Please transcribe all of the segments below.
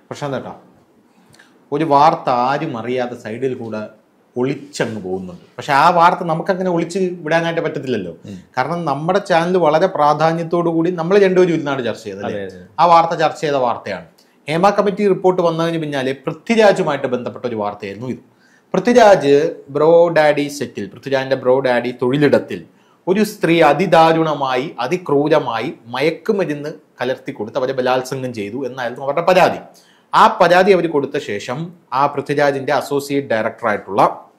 പ്രശാന്ത് ഏട്ടാ ഒരു വാർത്ത ആരും അറിയാതെ സൈഡിൽ കൂടെ ഒളിച്ചങ്ങ് പോകുന്നുണ്ട് പക്ഷെ ആ വാർത്ത നമുക്കങ്ങനെ ഒളിച്ച് വിടാനായിട്ട് പറ്റത്തില്ലല്ലോ കാരണം നമ്മുടെ ചാനൽ വളരെ പ്രാധാന്യത്തോടു കൂടി നമ്മൾ രണ്ടുപേരും ഇരുന്നാണ് ചർച്ച ചെയ്തത് അല്ലേ? ആ വാർത്ത ചർച്ച ചെയ്ത വാർത്തയാണ് ഹേമ കമ്മിറ്റി റിപ്പോർട്ട് വന്നതിന് പിന്നാലെ പൃഥ്വിരാജുമായിട്ട് ബന്ധപ്പെട്ട ഒരു വാർത്തയായിരുന്നു ഇത് പൃഥ്വിരാജ് ബ്രോ ഡാഡി സെറ്റിൽ പൃഥ്വിരാജിന്റെ ബ്രോ ഡാഡി തൊഴിലിടത്തിൽ ഒരു സ്ത്രീ അതിദാരുണമായി അതിക്രൂരമായി മയക്കുമരുന്ന് കലർത്തി കൊടുത്ത് അവരെ ബലാത്സംഗം ചെയ്തു എന്നായിരുന്നു അവരുടെ പരാതി ആ പരാതി അവർ കൊടുത്ത ശേഷം ആ പൃഥ്വിരാജിന്റെ അസോസിയേറ്റ് ഡയറക്ടറായിട്ടുള്ള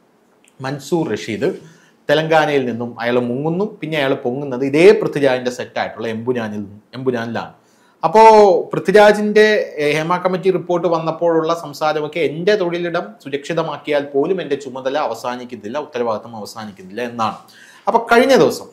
മൻസൂർ റഷീദ് തെലങ്കാനയിൽ നിന്നും അയാൾ മുങ്ങുന്നു പിന്നെ അയാൾ പൊങ്ങുന്നത് ഇതേ പൃഥ്വിരാജിന്റെ സെറ്റായിട്ടുള്ള എമ്പുരാനിൽ എമ്പുരാനിലാണ് അപ്പോ പൃഥ്വിരാജിന്റെ ഏഹ്, ഹേമ കമ്മിറ്റി റിപ്പോർട്ട് വന്നപ്പോഴുള്ള സംസാരമൊക്കെ എന്റെ തൊഴിലിടം സുരക്ഷിതമാക്കിയാൽ പോലും എന്റെ ചുമതല അവസാനിക്കുന്നില്ല ഉത്തരവാദിത്തം അവസാനിക്കുന്നില്ല എന്നാണ് അപ്പൊ കഴിഞ്ഞ ദിവസം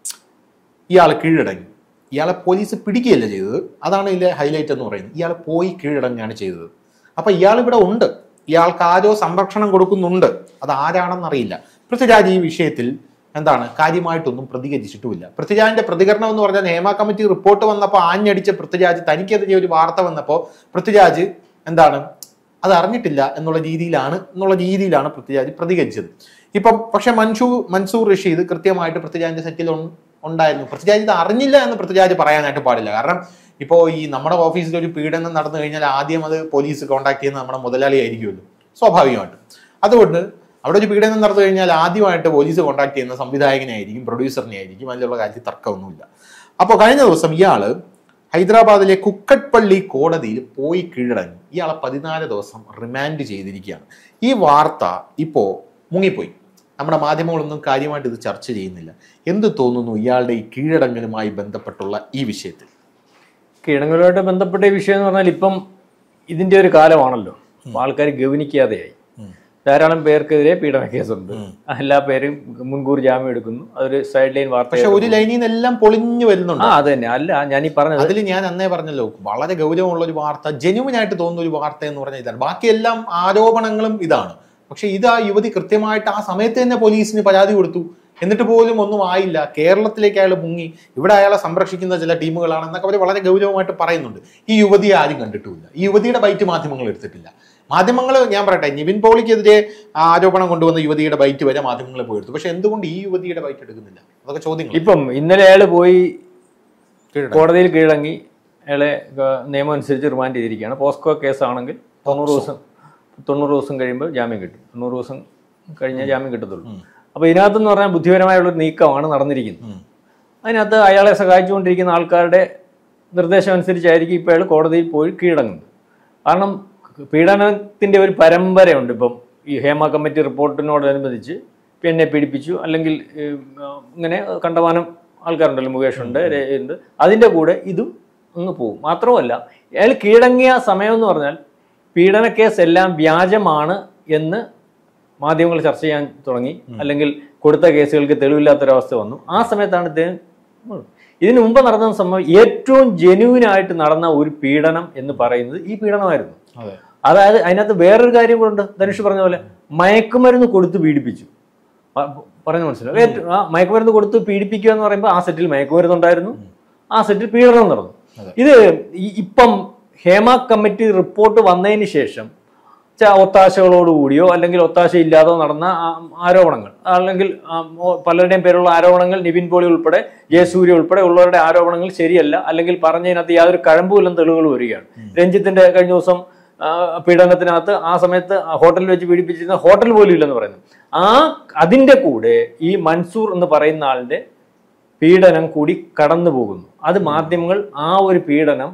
ഇയാൾ കീഴടങ്ങി ഇയാളെ പോലീസ് പിടിക്കുകയല്ല ചെയ്തത് അതാണ് ഇതിലെ ഹൈലൈറ്റ് എന്ന് പറയുന്നത് ഇയാൾ പോയി കീഴടങ്ങുകയാണ് ചെയ്തത് അപ്പൊ ഇയാൾ ഇവിടെ ഉണ്ട് ഇയാൾക്ക് ആരോ സംരക്ഷണം കൊടുക്കുന്നുണ്ട് അത് ആരാണെന്നറിയില്ല പൃഥ്വിരാജ് ഈ വിഷയത്തിൽ എന്താണ് കാര്യമായിട്ടൊന്നും പ്രതികരിച്ചിട്ടുമില്ല പൃഥ്വിരാജിന്റെ പ്രതികരണം എന്ന് പറഞ്ഞാൽ ഹേമ കമ്മിറ്റി റിപ്പോർട്ട് വന്നപ്പോൾ ആഞ്ഞടിച്ച പൃഥ്വിരാജ് തനിക്കെതിരെ ഒരു വാർത്ത വന്നപ്പോൾ പൃഥ്വിരാജ് എന്താണ് അത് അറിഞ്ഞിട്ടില്ല എന്നുള്ള രീതിയിലാണ് എന്നുള്ള രീതിയിലാണ് പൃഥ്വിരാജ് പ്രതികരിച്ചത് ഇപ്പം പക്ഷെ മൻസൂർ മൻസൂർ റഷീദ് കൃത്യമായിട്ട് പൃഥ്വിരാജിന്റെ സെറ്റിൽ ഉൺ- ഉണ്ടായിരുന്നു പൃഥ്വിരാജ് ഇത് അറിഞ്ഞില്ല എന്ന് പൃഥ്വിരാജ് പറയാനായിട്ട് പാടില്ല കാരണം ഇപ്പോൾ ഈ നമ്മുടെ ഓഫീസിൽ ഒരു പീഡനം നടന്നു കഴിഞ്ഞാൽ ആദ്യം അത് പോലീസ് കോൺടാക്ട് ചെയ്യുന്ന നമ്മുടെ മുതലാളി ആയിരിക്കുമല്ലോ സ്വാഭാവികമായിട്ടും അതുകൊണ്ട് അവിടെ ഒരു പീഡനം നടന്നു കഴിഞ്ഞാൽ ആദ്യമായിട്ട് പോലീസ് കോൺടാക്ട് ചെയ്യുന്ന സംവിധായകനെ ആയിരിക്കും പ്രൊഡ്യൂസറിനെ ആയിരിക്കും അതിലുള്ള കാര്യത്തിൽ തർക്കമൊന്നുമില്ല അപ്പോൾ കഴിഞ്ഞ ദിവസം ഇയാള് ഹൈദരാബാദിലെ കുക്കട്പള്ളി കോടതിയിൽ പോയി കീഴടങ്ങി ഇയാളെ പതിനാല് ദിവസം റിമാൻഡ് ചെയ്തിരിക്കുകയാണ് ഈ വാർത്ത ഇപ്പോൾ മുങ്ങിപ്പോയി നമ്മുടെ മാധ്യമങ്ങളൊന്നും കാര്യമായിട്ട് ഇത് ചർച്ച ചെയ്യുന്നില്ല എന്ത് തോന്നുന്നു ഇയാളുടെ ഈ കീഴടങ്ങലുമായി ബന്ധപ്പെട്ടുള്ള ഈ വിഷയത്തിൽ കീടങ്ങളുമായിട്ട് ബന്ധപ്പെട്ട ഈ വിഷയം എന്ന് പറഞ്ഞാൽ ഇപ്പം ഇതിന്റെ ഒരു കാലമാണല്ലോ അപ്പൊ ആൾക്കാർ ഗവനിക്കാതെയായി ധാരാളം പേർക്കെതിരെ പീഡന കേസുണ്ട് എല്ലാ പേരും മുൻകൂർ ജാമ്യം എടുക്കുന്നു അതൊരു സൈഡ് ലൈൻ വാർത്ത പക്ഷെ ഒരു ലൈനിൽ നിന്നെല്ലാം പൊളിഞ്ഞു വരുന്നുണ്ട് ആ അത് തന്നെ അല്ല ഞാൻ ഈ പറഞ്ഞത് അതിൽ ഞാൻ അന്നേ പറഞ്ഞല്ലോ വളരെ ഗൗരവമുള്ള ഒരു വാർത്ത ജെനുവിൻ ആയിട്ട് തോന്നുന്ന ഒരു വാർത്ത എന്ന് പറഞ്ഞാൽ ഇതാണ് ബാക്കിയെല്ലാം ആരോപണങ്ങളും ഇതാണ് പക്ഷെ ഇത് ആ യുവതി കൃത്യമായിട്ട് ആ സമയത്ത് തന്നെ പോലീസിന് പരാതി കൊടുത്തു എന്നിട്ട് പോലും ഒന്നും ആയില്ല കേരളത്തിലേക്ക് അയാൾ മുങ്ങി ഇവിടെ അയാളെ സംരക്ഷിക്കുന്ന ചില ടീമുകളാണ് എന്നൊക്കെ അവർ വളരെ ഗൗരവമായിട്ട് പറയുന്നുണ്ട് ഈ യുവതിയെ ആരും കണ്ടിട്ടുമില്ല ഈ യുവതിയുടെ ബൈറ്റ് മാധ്യമങ്ങൾ എടുത്തിട്ടില്ല മാധ്യമങ്ങൾ ഞാൻ പറയട്ടെ നിവിൻ പോളിക്കെതിരെ ആരോപണം കൊണ്ടുവന്ന യുവതിയുടെ ബൈറ്റ് വരെ മാധ്യമങ്ങൾ പോയി എടുത്തു പക്ഷെ എന്തുകൊണ്ട് ഈ യുവതിയുടെ ബൈറ്റ് എടുക്കുന്നില്ല അതൊക്കെ ചോദ്യങ്ങൾ ഇപ്പം ഇന്നലെ അയാൾ പോയി കീഴടങ്ങി. കോടതിയിൽ കീഴടങ്ങി അയാളെ ഗ- നിയമം അനുസരിച്ച് റിമാൻഡ് ചെയ്തിരിക്കുകയാണ് പോസ്കോ കേസാണെങ്കിൽ തൊണ്ണൂറ് ദിവസം തൊണ്ണൂറ് ദിവസം കഴിയുമ്പോൾ ജാമ്യം കിട്ടും തൊണ്ണൂറ് ദിവസം കഴിഞ്ഞാൽ ജാമ്യം കിട്ടത്തുള്ളൂ അപ്പോൾ ഇതിനകത്തെന്ന് പറഞ്ഞാൽ ബുദ്ധിപരമായുള്ള ഒരു നീക്കമാണ് നടന്നിരിക്കുന്നത് ഉം. അതിനകത്ത് അയാളെ സഹായിച്ചുകൊണ്ടിരിക്കുന്ന ആൾക്കാരുടെ നിർദ്ദേശം അനുസരിച്ചായിരിക്കും ഇപ്പോൾ അയാൾ കോടതിയിൽ പോയി കീഴടങ്ങുന്നത് കാരണം പീഡനത്തിൻ്റെ ഒരു പരമ്പരയുണ്ട് ഇപ്പം ഈ ഹേമ കമ്മിറ്റി റിപ്പോർട്ടിനോടനുബന്ധിച്ച് എന്നെ പീഡിപ്പിച്ചു അല്ലെങ്കിൽ ഏഹ്, ഇങ്ങനെ കണ്ടമാനം ആൾക്കാരുണ്ടല്ലോ മുകേഷ് ഉണ്ട് രേ- ഉണ്ട് അതിൻ്റെ കൂടെ ഇതും അങ്ങ് പോകും മാത്രമല്ല അയാൾ കീഴടങ്ങിയ സമയം എന്ന് പറഞ്ഞാൽ പീഡന കേസ് എല്ലാം വ്യാജമാണ് എന്ന് മാധ്യമങ്ങൾ ചർച്ച ചെയ്യാൻ തുടങ്ങി അല്ലെങ്കിൽ കൊടുത്ത കേസുകൾക്ക് തെളിവില്ലാത്തൊരവസ്ഥ വന്നു ആ സമയത്താണ് ഇദ്ദേഹം ഉം. ഇതിനു മുമ്പ് നടന്ന സംഭവം ഏറ്റവും ജെന്യൂൻ ആയിട്ട് നടന്ന ഒരു പീഡനം എന്ന് പറയുന്നത് ഈ പീഡനമായിരുന്നു അതെ അതായത് അതിനകത്ത് വേറൊരു കാര്യം കൂടെ ഉണ്ട് ധനുഷ് പറഞ്ഞ പോലെ മയക്കുമരുന്ന് കൊടുത്ത് പീഡിപ്പിച്ചു പ- പറഞ്ഞു മനസ്സിലാവും ഏറ്റവും ആ മയക്കുമരുന്ന് കൊടുത്ത് പീഡിപ്പിക്കുക എന്ന് പറയുമ്പോൾ ആ സെറ്റിൽ മയക്കുമരുന്ന് ഉണ്ടായിരുന്നു ആ സെറ്റിൽ പീഡനം നടന്നു അതെ. ഇത് ഈ- ഇപ്പം ഹേമ കമ്മിറ്റി റിപ്പോർട്ട് വന്നതിന് ശേഷം ച- ഒത്താശകളോടുകൂടിയോ അല്ലെങ്കിൽ ഒത്താശ ഇല്ലാതോ നടന്ന ആ- ആരോപണങ്ങൾ അല്ലെങ്കിൽ ആ, ഓ- പലരുടെയും പേരുള്ള ആരോപണങ്ങൾ നിവിൻ പോളി ഉൾപ്പെടെ ജയസൂര്യ ഉൾപ്പെടെ ഉള്ളവരുടെ ആരോപണങ്ങൾ ശരിയല്ല അല്ലെങ്കിൽ പറഞ്ഞതിനകത്ത് യാതൊരു കഴമ്പുമില്ലെന്ന് തെളിവുകൾ വരികയാണ് രഞ്ജിത്തിന്റെ കഴിഞ്ഞ ദിവസം ആ, പീഡനത്തിനകത്ത് ആ സമയത്ത് ആ ഹോട്ടലിൽ വെച്ച് പീഡിപ്പിച്ചിരുന്ന ഹോട്ടൽ പോലും ഇല്ലെന്ന് പറയുന്നു ആ അതിന്റെ കൂടെ ഈ മൻസൂർ എന്ന് പറയുന്ന ആളിന്റെ പീഡനം കൂടി കടന്നു പോകുന്നു അത് മാധ്യമങ്ങൾ ആ ഒരു പീഡനം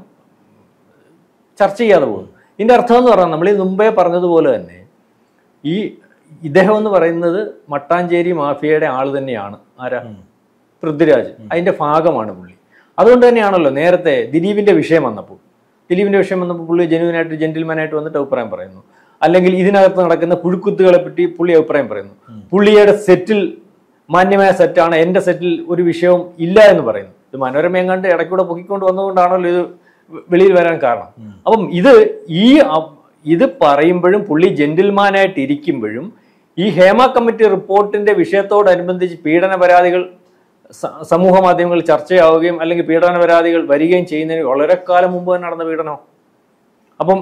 ചർച്ച ചെയ്യാതെ പോകുന്നു ഇതിന്റെ അർത്ഥം എന്ന് പറഞ്ഞാൽ നമ്മൾ ഈ മുമ്പേ പറഞ്ഞതുപോലെ തന്നെ ഈ ഇദ്ദേഹം എന്ന് പറയുന്നത് മട്ടാഞ്ചേരി മാഫിയയുടെ ആൾ തന്നെയാണ് ആരാ പൃഥ്വിരാജ് അതിന്റെ ഭാഗമാണ് പുള്ളി അതുകൊണ്ട് തന്നെയാണല്ലോ നേരത്തെ ദിലീപിന്റെ വിഷയം വന്നപ്പോൾ ദിലീപിന്റെ വിഷയം വന്നപ്പോൾ പുള്ളി ജെനുവിനായിട്ട് ജെന്റിൽമാനായിട്ട് വന്നിട്ട് അഭിപ്രായം പറയുന്നു അല്ലെങ്കിൽ ഇതിനകത്ത് നടക്കുന്ന പുഴുക്കുത്തുകളെ പറ്റി പുള്ളി അഭിപ്രായം പറയുന്നു പുള്ളിയുടെ സെറ്റിൽ മാന്യമായ സെറ്റാണ് എൻ്റെ സെറ്റിൽ ഒരു വിഷയവും ഇല്ല എന്ന് പറയുന്നു ഇത് മനോരമ എങ്ങാണ്ട് ഇടയ്ക്കൂടെ പൊക്കിക്കൊണ്ട് വന്നതുകൊണ്ടാണല്ലോ ഇത് വെളിയിൽ വരാൻ കാരണം അപ്പം ഇത് ഈ അ- ഇത് പറയുമ്പോഴും പുള്ളി ജെന്റിൽമാനായിട്ട് ഇരിക്കുമ്പോഴും ഈ ഹേമ കമ്മിറ്റി റിപ്പോർട്ടിന്റെ വിഷയത്തോടനുബന്ധിച്ച് പീഡന പരാതികൾ സ- സമൂഹ മാധ്യമങ്ങളിൽ ചർച്ചയാവുകയും അല്ലെങ്കിൽ പീഡന പരാതികൾ വരികയും ചെയ്യുന്നതിന് വളരെ കാലം മുമ്പ് തന്നെ നടന്ന പീഡനം അപ്പം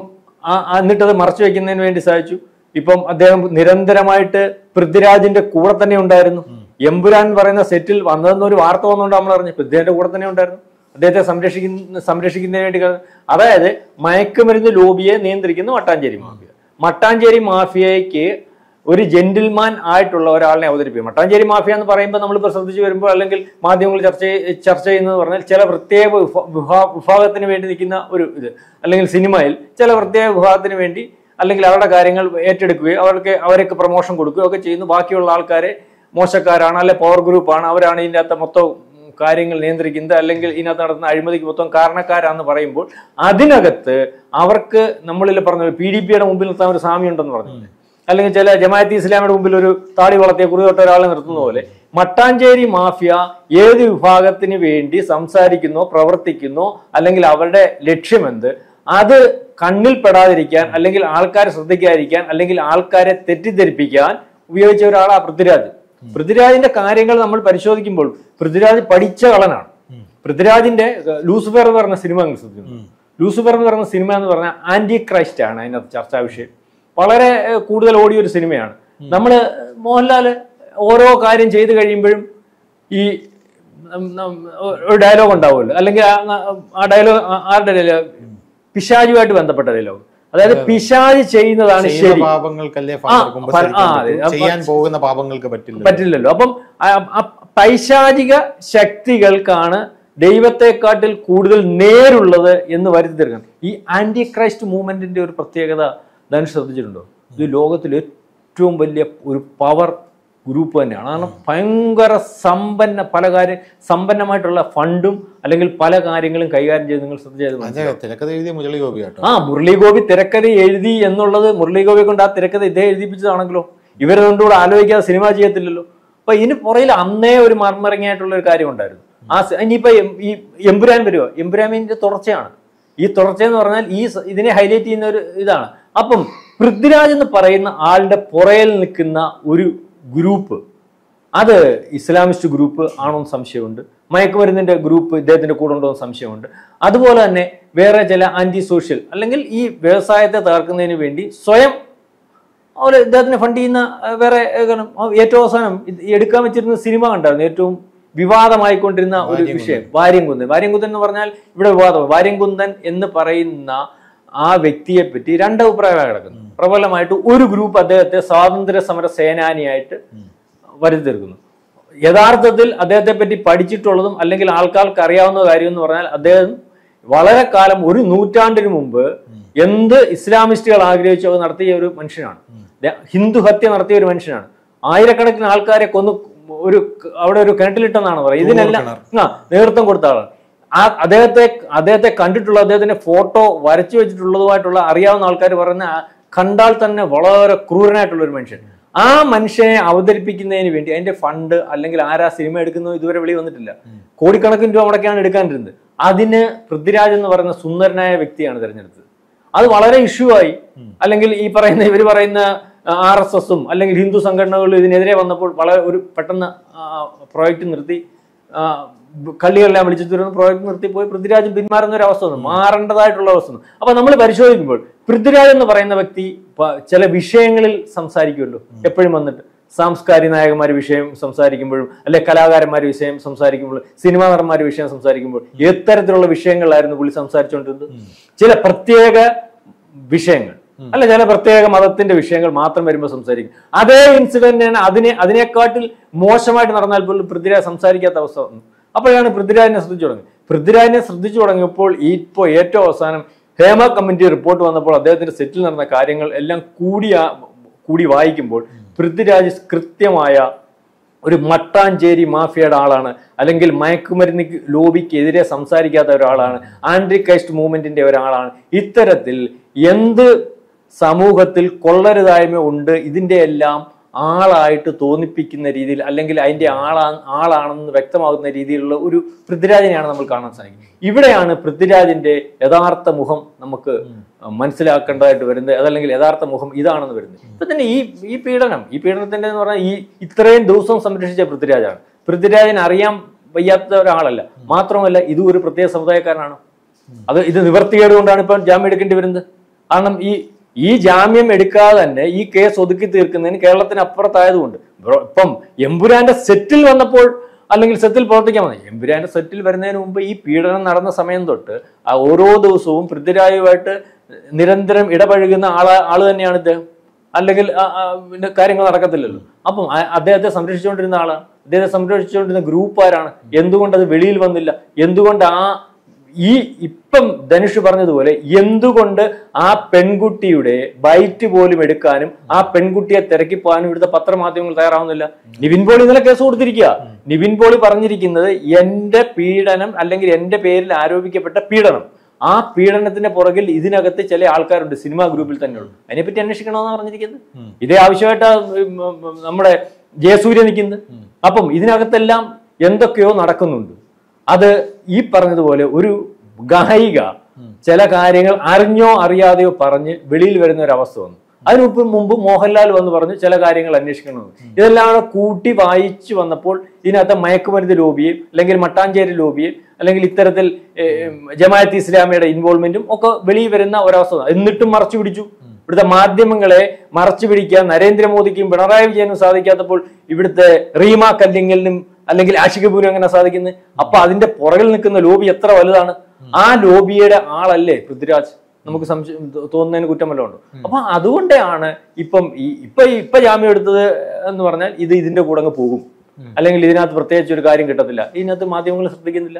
ആ- ആ എന്നിട്ടത് മറച്ചു വെക്കുന്നതിന് വേണ്ടി സാധിച്ചു ഇപ്പം അദ്ദേഹം നിരന്തരമായിട്ട് പൃഥ്വിരാജിന്റെ കൂടെ തന്നെ ഉണ്ടായിരുന്നു എമ്പുരാൻ പറയുന്ന സെറ്റിൽ വന്നതെന്ന് ഒരു വാർത്ത വന്നുകൊണ്ട് നമ്മൾ അറിഞ്ഞു പൃഥ്വിരാജിന്റെ കൂടെ തന്നെ ഉണ്ടായിരുന്നു അദ്ദേഹത്തെ സംരക്ഷിക്കുന്ന സംരക്ഷിക്കുന്നതിന് വേണ്ടി ക- അതായത് മയക്കുമരുന്ന് ലോബിയെ നിയന്ത്രിക്കുന്ന മട്ടാഞ്ചേരി മാഫിയ മട്ടാഞ്ചേരി മാഫിയയ്ക്ക് ഒരു ജെന്റിൽമാൻ ആയിട്ടുള്ള ഒരാളിനെ അവതരിപ്പിക്കും മട്ടാഞ്ചേരി മാഫിയ എന്ന് പറയുമ്പോൾ നമ്മളിപ്പോൾ ശ്രദ്ധിച്ചു വരുമ്പോൾ അല്ലെങ്കിൽ മാധ്യമങ്ങൾ ചർച്ച ചെയ്- ചർച്ച ചെയ്യുന്നത് പറഞ്ഞാൽ ചില പ്രത്യേക വിഭ- വിഭാ- വിഭാഗത്തിന് വേണ്ടി നിൽക്കുന്ന ഒരു ഇത് അല്ലെങ്കിൽ സിനിമയിൽ ചില പ്രത്യേക വിഭാഗത്തിന് വേണ്ടി അല്ലെങ്കിൽ അവരുടെ കാര്യങ്ങൾ ഏറ്റെടുക്കുകയും അവർക്ക് അവർക്ക് പ്രൊമോഷൻ കൊടുക്കുകയോ ഒക്കെ ചെയ്യുന്നു ബാക്കിയുള്ള ആൾക്കാരെ മോശക്കാരാണ് അല്ലെ പവർ ഗ്രൂപ്പാണ് അവരാണ് ഇതിൻ്റെ അകത്ത് മൊത്തം ഉം, കാര്യങ്ങൾ നിയന്ത്രിക്കുന്നത് അല്ലെങ്കിൽ ഇതിനകത്ത് നടത്തുന്ന അഴിമതിക്ക് മൊത്തം കാരണക്കാരാന്ന് പറയുമ്പോൾ അതിനകത്ത് അവർക്ക് നമ്മളിൽ പറഞ്ഞ പി ഡി പിയുടെ മുമ്പിൽ നിർത്താൻ ഒരു സാമ്യം ഉണ്ടെന്ന് പറഞ്ഞു അല്ലെങ്കിൽ ചില ജമാഅത്ത് ഇസ്ലാമിയുടെ മുമ്പിൽ ഒരു താടി വളർത്തിയ കുറിതൊട്ട ഒരാളെ നിർത്തുന്ന പോലെ മട്ടാഞ്ചേരി മാഫിയ ഏത് വിഭാഗത്തിന് വേണ്ടി സംസാരിക്കുന്നോ പ്രവർത്തിക്കുന്നോ അല്ലെങ്കിൽ അവരുടെ ലക്ഷ്യമെന്ത് അത് കണ്ണിൽ പെടാതിരിക്കാൻ അല്ലെങ്കിൽ ആൾക്കാരെ ശ്രദ്ധിക്കാതിരിക്കാൻ അല്ലെങ്കിൽ ആൾക്കാരെ തെറ്റിദ്ധരിപ്പിക്കാൻ ഉപയോഗിച്ച ഒരാളാ പൃഥ്വിരാജ് പൃഥ്വിരാജിന്റെ കാര്യങ്ങൾ നമ്മൾ പരിശോധിക്കുമ്പോൾ പൃഥ്വിരാജ് പഠിച്ച കളനാണ് പൃഥ്വിരാജിന്റെ ഏഹ്, ലൂസിഫർ എന്ന് പറഞ്ഞ സിനിമ അങ്ങ് ശ്രദ്ധിക്കുന്നു ലൂസിഫർ എന്ന് പറയുന്ന സിനിമ എന്ന് പറഞ്ഞാൽ ആന്റി ക്രൈസ്റ്റ് ആണ് അതിനകത്ത് ചർച്ചാ വിഷയം വളരെ ഏഹ്, കൂടുതൽ ഓടിയ ഒരു സിനിമയാണ് നമ്മള് മോഹൻലാല് ഓരോ കാര്യം ചെയ്തു കഴിയുമ്പോഴും ഈ ഉം, ഉം, ഒരു ഡയലോഗ് ഉണ്ടാവുമല്ലോ അല്ലെങ്കിൽ ആ- ആ ഡയലോഗ് ആരുടെ ഡയലോഗ് പിശാചുമായിട്ട് ബന്ധപ്പെട്ട ഡയലോഗ് അതായത് പിശാജ് ചെയ്യുന്നതാണ് ചെയ്ത ശരി പാപങ്ങൾക്കല്ലേ ആ, ഫാദർ കുമ്പസാരിക്കാൻ ഫ- ആ, അതെ. പറ്റൂ. അപ്പൊ- ചെയ്യാൻ പോകുന്ന പാപങ്ങൾക്ക് പറ്റില്ല പറ്റില്ലല്ലോ അപ്പം ആ- ആ പൈശാചിക ശക്തികൾക്കാണ് ദൈവത്തെക്കാട്ടിൽ കൂടുതൽ നേരുള്ളത് എന്ന് വരുത്തി തീർക്കണം ഈ ആന്റി ക്രൈസ്റ്റ് മൂവ്മെന്റിന്റെ ഒരു പ്രത്യേകത ധനുഷ് ശ്രദ്ധിച്ചിട്ടുണ്ടോ ഇത് ലോകത്തിൽ ഏറ്റവും വലിയ ഒരു പവർ ഗ്രൂപ്പ് തന്നെയാണ് കാരണം ഭയങ്കര സമ്പന്ന പല കാര്യം സമ്പന്നമായിട്ടുള്ള ഫണ്ടും അല്ലെങ്കിൽ പല കാര്യങ്ങളും കൈകാര്യം ചെയ്ത് നിങ്ങൾ ശ്രദ്ധിച്ചത് അതെ തിരക്കഥ എഴുതിയ മുരളി ഗോപി കേട്ടോ ആ മുരളി ഗോപി തിരക്കഥ എഴുതി എന്നുള്ളത് മുരളി ഗോപി കൊണ്ട് ആ തിരക്കഥ ഇദ്ദേഹം എഴുതിപ്പിച്ചതാണെങ്കിലോ ഇവരതുകൊണ്ട് കൂടെ ആലോചിക്കാതെ സിനിമ ചെയ്യത്തില്ലല്ലോ അപ്പൊ ഇതിന് പുറയിൽ അന്നേ ഒരു മർമറങ്ങിയായിട്ടുള്ള ഒരു കാര്യം ഉണ്ടായിരുന്നു ആ സ- ഇനിയിപ്പോ എം- ഈ എമ്പുരാൻ വരുമോ എമ്പുരാമിന്റെ തുടർച്ചയാണ് ഈ തുടർച്ച എന്ന് പറഞ്ഞാൽ ഈ സ- ഇതിനെ ഹൈലൈറ്റ് ചെയ്യുന്ന ഒരു ഇതാണ് അപ്പം പൃഥ്വിരാജ് എന്ന് പറയുന്ന ആളുടെ പുറയിൽ നിൽക്കുന്ന ഒരു ഗ്രൂപ്പ് അത് ഇസ്ലാമിസ്റ്റ് ഗ്രൂപ്പ് ആണോ എന്ന് സംശയമുണ്ട് മയക്കുമരുന്നിന്റെ ഗ്രൂപ്പ് ഇദ്ദേഹത്തിന്റെ കൂടെ ഉണ്ടോ എന്ന് സംശയമുണ്ട് അതുപോലെ തന്നെ വേറെ ചില ആന്റി സോഷ്യൽ അല്ലെങ്കിൽ ഈ വ്യവസായത്തെ തകർക്കുന്നതിന് വേണ്ടി സ്വയം അവർ ഇദ്ദേഹത്തിന് ഫണ്ട് ചെയ്യുന്ന ആ, വേറെ ഏ, കാരണം, ആ, ഏറ്റവും അവസാനം ഇത് ഈ എടുക്കാൻ വെച്ചിരുന്ന സിനിമ കണ്ടായിരുന്നു ഏറ്റവും വിവാദമായിക്കൊണ്ടിരുന്ന ഒരു വിഷയം വാര്യംകുന്തൻ വാര്യംകുന്തൻ എന്ന് പറഞ്ഞാൽ ഇവിടെ വിവാദം വാര്യംകുന്തൻ എന്ന് പറയുന്ന ആ വ്യക്തിയെ പറ്റി രണ്ട് അഭിപ്രായമാണ് കിടക്കുന്നത് പ്രബലമായിട്ട് ഒരു ഗ്രൂപ്പ് അദ്ദേഹത്തെ സ്വാതന്ത്ര്യ സമര സേനാനിയായിട്ട് വരുത്തി തീർക്കുന്നു യഥാർത്ഥത്തിൽ അദ്ദേഹത്തെ പറ്റി പഠിച്ചിട്ടുള്ളതും അല്ലെങ്കിൽ ആൾക്കാർക്ക് അറിയാവുന്ന കാര്യം എന്ന് പറഞ്ഞാൽ അദ്ദേഹം വളരെ കാലം ഒരു നൂറ്റാണ്ടിന് മുമ്പ് എന്ത് ഇസ്ലാമിസ്റ്റുകൾ ആഗ്രഹിച്ചോ അത് നടത്തിയ ഒരു മനുഷ്യനാണ് ദേ- ഹിന്ദു ഹത്യ നടത്തിയ ഒരു മനുഷ്യനാണ് ആയിരക്കണക്കിന് ആൾക്കാരെ കൊന്നു ഒരു അവിടെ ഒരു കിണറ്റിലിട്ടെന്നാണ് പറയുന്നത് ഇതിനെല്ലാം ആ നേതൃത്വം കൊടുത്ത ആളാണ് ആ അദ്ദേഹത്തെ അദ്ദേഹത്തെ കണ്ടിട്ടുള്ള അദ്ദേഹത്തിന്റെ ഫോട്ടോ വരച്ചു വെച്ചിട്ടുള്ളതുമായിട്ടുള്ള അറിയാവുന്ന ആൾക്കാർ പറയുന്ന ആ കണ്ടാൽ തന്നെ വളരെ ക്രൂരനായിട്ടുള്ള ഒരു മനുഷ്യൻ ആ മനുഷ്യനെ അവതരിപ്പിക്കുന്നതിന് വേണ്ടി അതിന്റെ ഫണ്ട് അല്ലെങ്കിൽ ആരാ സിനിമ എടുക്കുന്നത് ഇതുവരെ വെളി വന്നിട്ടില്ല കോടിക്കണക്കിന് രൂപ മുടക്കാണ് എടുക്കാനിരുന്നത് അതിന് പൃഥ്വിരാജ് എന്ന് പറയുന്ന സുന്ദരനായ വ്യക്തിയാണ് തിരഞ്ഞെടുത്തത് അത് വളരെ ഇഷ്യൂ ആയി അല്ലെങ്കിൽ ഈ പറയുന്ന ഇവർ പറയുന്ന ആർ എസ് എസും അല്ലെങ്കിൽ ഹിന്ദു സംഘടനകളും ഇതിനെതിരെ വന്നപ്പോൾ വളരെ ഒരു പെട്ടെന്ന് പ്രോജക്റ്റ് നിർത്തി ആ, കള്ളികളെല്ലാം വിളിച്ചു തരുന്ന പ്രോജക്റ്റ് നിർത്തി പോയി പൃഥ്വിരാജ് പിന്മാറുന്ന ഒരു അവസ്ഥ വന്നു മാറേണ്ടതായിട്ടുള്ള അവസ്ഥ വന്നു അപ്പൊ നമ്മൾ പരിശോധിക്കുമ്പോൾ പൃഥ്വിരാജ് എന്ന് പറയുന്ന വ്യക്തി പ- ചില വിഷയങ്ങളിൽ സംസാരിക്കുമല്ലോ എപ്പോഴും വന്നിട്ട് സാംസ്കാരിക നായകന്മാർ വിഷയം സംസാരിക്കുമ്പോഴും അല്ലെ കലാകാരന്മാർ വിഷയം സംസാരിക്കുമ്പോഴും സിനിമാ നടന്മാർ വിഷയം സംസാരിക്കുമ്പോൾ എത്തരത്തിലുള്ള വിഷയങ്ങളായിരുന്നു പുള്ളി സംസാരിച്ചുകൊണ്ടിരുന്നത് ചില പ്രത്യേക വിഷയങ്ങൾ അല്ല ചില പ്രത്യേക മതത്തിന്റെ വിഷയങ്ങൾ മാത്രം വരുമ്പോൾ സംസാരിക്കും അതേ ഇൻസിഡന്റിന് അതിനെ അതിനെക്കാട്ടിൽ മോശമായിട്ട് നടന്നാൽ പോലും പൃഥ്വിരാജ് സംസാരിക്കാത്ത അവസ്ഥ വന്നു അപ്പോഴാണ് പൃഥ്വിരാജിനെ ശ്രദ്ധിച്ചു തുടങ്ങി പൃഥ്വിരാജിനെ ശ്രദ്ധിച്ചു തുടങ്ങിയപ്പോൾ ഇപ്പോൾ ഏറ്റവും അവസാനം ഹേമ കമ്മിറ്റി റിപ്പോർട്ട് വന്നപ്പോൾ അദ്ദേഹത്തിന്റെ സെറ്റിൽ നടന്ന കാര്യങ്ങൾ എല്ലാം കൂടി ആ- കൂടി വായിക്കുമ്പോൾ പൃഥ്വിരാജ് കൃത്യമായ ഒരു മട്ടാഞ്ചേരി മാഫിയയുടെ ആളാണ് അല്ലെങ്കിൽ മയക്കുമരുന്ന് ലോബിക്കെതിരെ സംസാരിക്കാത്ത ഒരാളാണ് ആൻറ്റി ക്രൈസ്റ്റ് മൂവ്മെന്റിന്റെ ഒരാളാണ് ഇത്തരത്തിൽ എന്ത് സമൂഹത്തിൽ കൊള്ളരുതായ്മ ഉണ്ട് ഇതിന്റെ എല്ലാം ആളായിട്ട് തോന്നിപ്പിക്കുന്ന രീതിയിൽ അല്ലെങ്കിൽ അതിന്റെ ആളാ ആളാണെന്ന് വ്യക്തമാകുന്ന രീതിയിലുള്ള ഒരു പൃഥ്വിരാജിനെയാണ് നമ്മൾ കാണാൻ സാധിക്കുന്നത് ഇവിടെയാണ് പൃഥ്വിരാജിന്റെ യഥാർത്ഥ മുഖം നമുക്ക് മനസ്സിലാക്കേണ്ടതായിട്ട് വരുന്നത് അതല്ലെങ്കിൽ യഥാർത്ഥ മുഖം ഇതാണെന്ന് വരുന്നത് ഇപ്പൊ തന്നെ ഈ ഈ പീഡനം ഈ പീഡനത്തിന്റെ എന്ന് പറഞ്ഞാൽ ഈ ഇത്രയും ദിവസം സംരക്ഷിച്ച പൃഥ്വിരാജാണ് പൃഥ്വിരാജിനെ അറിയാൻ വയ്യാത്ത ഒരാളല്ല മാത്രമല്ല ഇതും ഒരു പ്രത്യേക സമുദായക്കാരനാണ് അത് ഇത് നിവർത്തികേട് കൊണ്ടാണ് ഇപ്പം ജാമ്യം എടുക്കേണ്ടി വരുന്നത് കാരണം ഈ ഈ ജാമ്യം എടുക്കാതെ തന്നെ ഈ കേസ് ഒതുക്കി തീർക്കുന്നതിന് കേരളത്തിന് അപ്പുറത്തായതുകൊണ്ട് ബ്രോ, ഇപ്പം എമ്പുരാന്റെ സെറ്റിൽ വന്നപ്പോൾ അല്ലെങ്കിൽ സെറ്റിൽ പ്രവർത്തിക്കാൻ വന്നത് എമ്പുരാന്റെ സെറ്റിൽ വരുന്നതിന് മുമ്പ് ഈ പീഡനം നടന്ന സമയം തൊട്ട് ആ ഓരോ ദിവസവും പൃഥ്വിരാജുമായിട്ട് നിരന്തരം ഇടപഴകുന്ന ആള് ആള് തന്നെയാണ് ഇദ്ദേഹം അല്ലെങ്കിൽ ആ, ആ, പിന്നെ കാര്യങ്ങൾ നടക്കത്തില്ലല്ലോ അപ്പം ആ- അദ്ദേഹത്തെ സംരക്ഷിച്ചുകൊണ്ടിരുന്ന ആളാണ് അദ്ദേഹത്തെ സംരക്ഷിച്ചുകൊണ്ടിരുന്ന ഗ്രൂപ്പ് ആരാണ് എന്തുകൊണ്ട് അത് വെളിയിൽ വന്നില്ല എന്തുകൊണ്ട് ആ ഈ ഇപ്പം ധനുഷ് പറഞ്ഞതുപോലെ എന്തുകൊണ്ട് ആ പെൺകുട്ടിയുടെ ബൈറ്റ് പോലും എടുക്കാനും ആ പെൺകുട്ടിയെ തിരക്കി പോകാനും ഇവിടുത്തെ പത്രമാധ്യമങ്ങൾ തയ്യാറാവുന്നില്ല നിവിൻ പോളി ഇന്നലെ കേസ് കൊടുത്തിരിക്കുക നിവിൻ പോളി പറഞ്ഞിരിക്കുന്നത് എന്റെ പീഡനം അല്ലെങ്കിൽ എന്റെ പേരിൽ ആരോപിക്കപ്പെട്ട പീഡനം ആ പീഡനത്തിന്റെ പുറകിൽ ഇതിനകത്ത് ചില ആൾക്കാരുണ്ട് സിനിമാ ഗ്രൂപ്പിൽ തന്നെയുള്ളൂ അതിനെപ്പറ്റി അന്വേഷിക്കണമെന്നാണ് പറഞ്ഞിരിക്കുന്നത് ഇതേ ആവശ്യമായിട്ട് നമ്മുടെ ജയസൂര്യ നിൽക്കുന്നത് അപ്പം ഇതിനകത്തെല്ലാം എന്തൊക്കെയോ നടക്കുന്നുണ്ട് അത് ഈ പറഞ്ഞതുപോലെ ഒരു ഗായിക ചില കാര്യങ്ങൾ അറിഞ്ഞോ അറിയാതെയോ പറഞ്ഞ് വെളിയിൽ വരുന്ന ഒരു അവസ്ഥ വന്നു അതിന് മുമ്പ് മുമ്പ് മോഹൻലാൽ വന്ന് പറഞ്ഞു ചില കാര്യങ്ങൾ അന്വേഷിക്കണമെന്ന് ഇതെല്ലാം കൂടെ കൂട്ടി വായിച്ചു വന്നപ്പോൾ ഇതിനകത്ത് മയക്കുമരുന്ന് ലോബിയും അല്ലെങ്കിൽ മട്ടാഞ്ചേരി ലോബിയും അല്ലെങ്കിൽ ഇത്തരത്തിൽ ഏഹ്, ജമാഅത്ത് ഇസ്ലാമിയുടെ ഇൻവോൾവ്മെന്റും ഒക്കെ വെളിയിൽ വരുന്ന ഒരവസ്ഥ വന്നു. എന്നിട്ടും മറച്ചു പിടിച്ചു ഇവിടുത്തെ മാധ്യമങ്ങളെ മറച്ചു പിടിക്കാൻ നരേന്ദ്രമോദിക്കും പിണറായി വിജയനും സാധിക്കാത്തപ്പോൾ ഇവിടുത്തെ റീമ കല്ലിങ്ങലിനും അല്ലെങ്കിൽ ആഷിക് കപൂരും എങ്ങനെ സാധിക്കുന്നത് അപ്പൊ അതിന്റെ പുറകിൽ നിൽക്കുന്ന ലോബി എത്ര വലുതാണ് ആ ലോബിയുടെ ആളല്ലേ പൃഥ്വിരാജ് നമുക്ക് സംശയം തോന്നുന്നതിന് കുറ്റമല്ല ഉണ്ട് അപ്പൊ അതുകൊണ്ടാണ് ഇപ്പം ഈ ഇപ്പൊ ഇപ്പൊ ജാമ്യം എടുത്തത് എന്ന് പറഞ്ഞാൽ ഇത് ഇതിന്റെ കൂടെ അങ്ങ് പോകും അല്ലെങ്കിൽ ഇതിനകത്ത് പ്രത്യേകിച്ച് ഒരു കാര്യം കിട്ടത്തില്ല ഇതിനകത്ത് മാധ്യമങ്ങൾ ശ്രദ്ധിക്കുന്നില്ല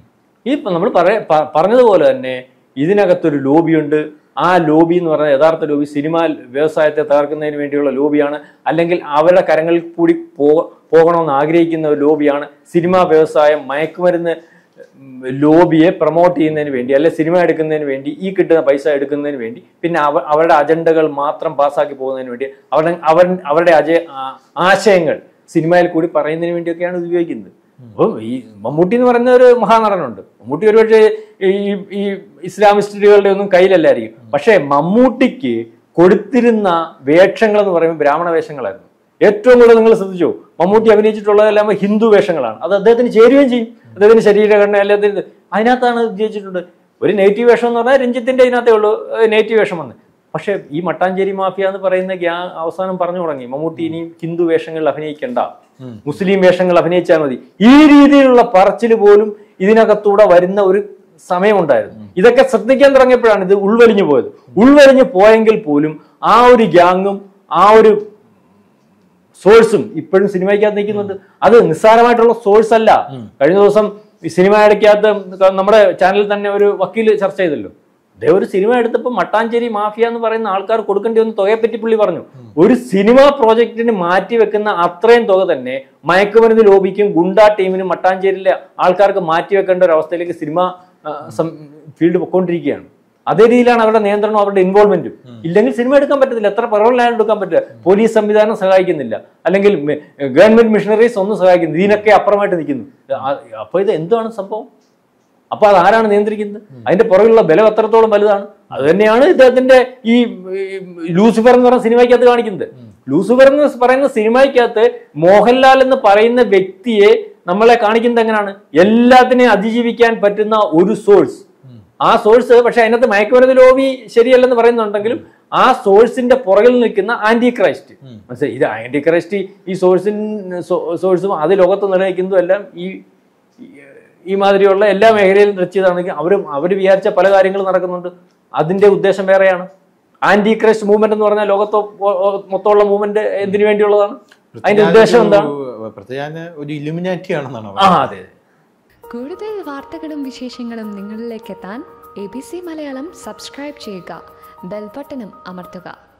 ഈ നമ്മൾ പറയ പ- പറഞ്ഞതുപോലെ തന്നെ ഇതിനകത്തൊരു ലോബിയുണ്ട് ആ ലോബി എന്ന് പറഞ്ഞാൽ യഥാർത്ഥ ലോബി സിനിമ വ്യവസായത്തെ തകർക്കുന്നതിന് വേണ്ടിയുള്ള ലോബിയാണ് അല്ലെങ്കിൽ അവരുടെ കരങ്ങളിൽ കൂടി പോ പോകണമെന്ന് ആഗ്രഹിക്കുന്ന ഒരു ലോബിയാണ് സിനിമാ വ്യവസായം മയക്കുമരുന്ന് ഉം, ലോബിയെ പ്രൊമോട്ട് ചെയ്യുന്നതിന് വേണ്ടി അല്ലെ സിനിമ എടുക്കുന്നതിന് വേണ്ടി ഈ കിട്ടുന്ന പൈസ എടുക്കുന്നതിന് വേണ്ടി പിന്നെ അവ അവരുടെ അജണ്ടകൾ മാത്രം പാസ്സാക്കി പോകുന്നതിന് വേണ്ടി അവരുടെ അവർ അവരുടെ അജ ആ- ആശയങ്ങൾ സിനിമയിൽ കൂടി പറയുന്നതിന് വേണ്ടിയൊക്കെയാണ് ഇത് ഉപയോഗിക്കുന്നത് അപ്പം ഈ മമ്മൂട്ടി എന്ന് പറയുന്ന ഒരു മഹാനടനുണ്ട് മമ്മൂട്ടി ഒരുപക്ഷെ ഈ ഈ ഇസ്ലാമിസ്റ്റുകളുടെ ഒന്നും കയ്യിലല്ലായിരിക്കും പക്ഷേ മമ്മൂട്ടിക്ക് കൊടുത്തിരുന്ന വേഷങ്ങൾ എന്ന് പറയുമ്പോൾ ബ്രാഹ്മണ വേഷങ്ങളായിരുന്നു ഏറ്റവും കൂടുതൽ നിങ്ങൾ ശ്രദ്ധിച്ചു മമ്മൂട്ടി അഭിനയിച്ചിട്ടുള്ളതെല്ലാം ഹിന്ദു വേഷങ്ങളാണ് അത് അദ്ദേഹത്തിന് ചേരുകയും ചെയ്യും അദ്ദേഹത്തിന് ശരീരഘടന അല്ലെങ്കിൽ അതിനകത്താണ് വിജയിച്ചിട്ടുണ്ട് ഒരു നെഗറ്റീവ് വേഷം എന്ന് പറഞ്ഞാൽ രഞ്ജിത്തിന്റെ ഇതിനകത്തേ ഉള്ളൂ നെഗറ്റീവ് വേഷം വന്ന് പക്ഷേ ഈ മട്ടാഞ്ചേരി മാഫിയ എന്ന് പറയുന്ന ഗ്യാ അവസാനം പറഞ്ഞു തുടങ്ങി മമ്മൂട്ടി ഇനിയും ഹിന്ദു വേഷങ്ങളിൽ അഭിനയിക്കണ്ട മുസ്ലിം വേഷങ്ങൾ അഭിനയിച്ചാൽ മതി ഈ രീതിയിലുള്ള പറച്ചിൽ പോലും ഇതിനകത്തൂടെ വരുന്ന ഒരു സമയമുണ്ടായിരുന്നു ഇതൊക്കെ ശ്രദ്ധിക്കാൻ തുടങ്ങിയപ്പോഴാണ് ഇത് ഉൾവലിഞ്ഞു പോയത് ഉൾവലിഞ്ഞു പോയെങ്കിൽ പോലും ആ ഒരു ഗ്യാങ്ങും ആ ഒരു സോഴ്സും ഇപ്പോഴും സിനിമയ്ക്കകത്ത് നിൽക്കുന്നുണ്ട് അത് നിസ്സാരമായിട്ടുള്ള സോഴ്സ് അല്ല കഴിഞ്ഞ ദിവസം ഈ സിനിമയ്ക്കകത്ത് നമ്മുടെ ചാനലിൽ തന്നെ ഒരു വക്കീൽ ചർച്ച ചെയ്തല്ലോ അദ്ദേഹം ഒരു സിനിമ എടുത്തപ്പോൾ മട്ടാഞ്ചേരി മാഫിയ എന്ന് പറയുന്ന ആൾക്കാർ കൊടുക്കേണ്ടി വന്ന തുകയെപ്പറ്റി പുള്ളി പറഞ്ഞു ഒരു സിനിമ പ്രോജക്റ്റിന് മാറ്റി വെക്കുന്ന അത്രയും തുക തന്നെ മയക്കുമരുന്ന് ലോബിക്കും ഗുണ്ടാ ടീമിനും മട്ടാഞ്ചേരിയിലെ ആൾക്കാർക്ക് മാറ്റി വെക്കേണ്ട ഒരു അവസ്ഥയിലേക്ക് സിനിമ ഫീൽഡ് പൊക്കോണ്ടിരിക്കുകയാണ് അതേ രീതിയിലാണ് അവരുടെ നിയന്ത്രണവും അവരുടെ ഇൻവോൾവ്മെന്റും ഇല്ലെങ്കിൽ സിനിമ എടുക്കാൻ പറ്റത്തില്ല എത്ര പെറോളിലാണ് എടുക്കാൻ പറ്റില്ല പോലീസ് സംവിധാനം സഹായിക്കുന്നില്ല അല്ലെങ്കിൽ മെ- ഗവൺമെന്റ് മിഷണറീസ് ഒന്നും സഹായിക്കുന്നില്ല ഇതിനൊക്കെ അപ്പുറമായിട്ട് നിൽക്കുന്നു ആ- അപ്പൊ ഇത് എന്താണ് സംഭവം അപ്പൊ അത് ആരാണ് നിയന്ത്രിക്കുന്നത് അതിന്റെ പുറകിലുള്ള ബലം എത്രത്തോളം വലുതാണ് അത് തന്നെയാണ് ഇദ്ദേഹത്തിന്റെ ഈ ഈ ലൂസിഫർ എന്ന് പറയുന്ന സിനിമയ്ക്കകത്ത് കാണിക്കുന്നത് ലൂസിഫർ എന്ന് പറയുന്ന സിനിമയ്ക്കകത്ത് മോഹൻലാൽ എന്ന് പറയുന്ന വ്യക്തിയെ നമ്മളെ കാണിക്കുന്നത് എങ്ങനെയാണ് എല്ലാത്തിനെയും അതിജീവിക്കാൻ പറ്റുന്ന ഒരു സോഴ്സ് ആ സോഴ്സ് പക്ഷെ അതിനകത്ത് മയക്കുമരുന്ന് ലോബി ശരിയല്ലെന്ന് പറയുന്നുണ്ടെങ്കിലും ആ സോഴ്സിന്റെ പുറകിൽ നിൽക്കുന്ന ആന്റി ക്രൈസ്റ്റ് മനസ്സിലായി ഇത് ആന്റി ക്രൈസ്റ്റ് ഈ സോഴ്സിൻ സോഴ്സും അത് ലോകത്ത് നിലനിൽക്കുന്നതും എല്ലാം ഈ ഈ- ഈ മാതിരിയുള്ള എല്ലാ മേഖലയിലും രക്ഷിതാണെങ്കിൽ അവരും അവർ വിചാരിച്ച പല കാര്യങ്ങളും നടക്കുന്നുണ്ട് അതിന്റെ ഉദ്ദേശം വേറെയാണ് ആന്റി ക്രൈസ്റ്റ് മൂവ്മെന്റ് എന്ന് പറഞ്ഞാൽ ലോകത്തോ മൊത്തമുള്ള മൂവ്മെന്റ് എന്തിനു വേണ്ടിയുള്ളതാണ് അതിന്റെ ഉദ്ദേശം എന്താണ് പ്രത്യേക ഒരു ഇലുമിനാറ്റി ആണെന്നാണ് ആ അതെ അതെ കൂടുതൽ വാർത്തകളും വിശേഷങ്ങളും നിങ്ങളിലേക്ക് എത്താൻ A B C Malayalam subscribe ചെയ്യുക ബെൽബട്ടനും അമർത്തുക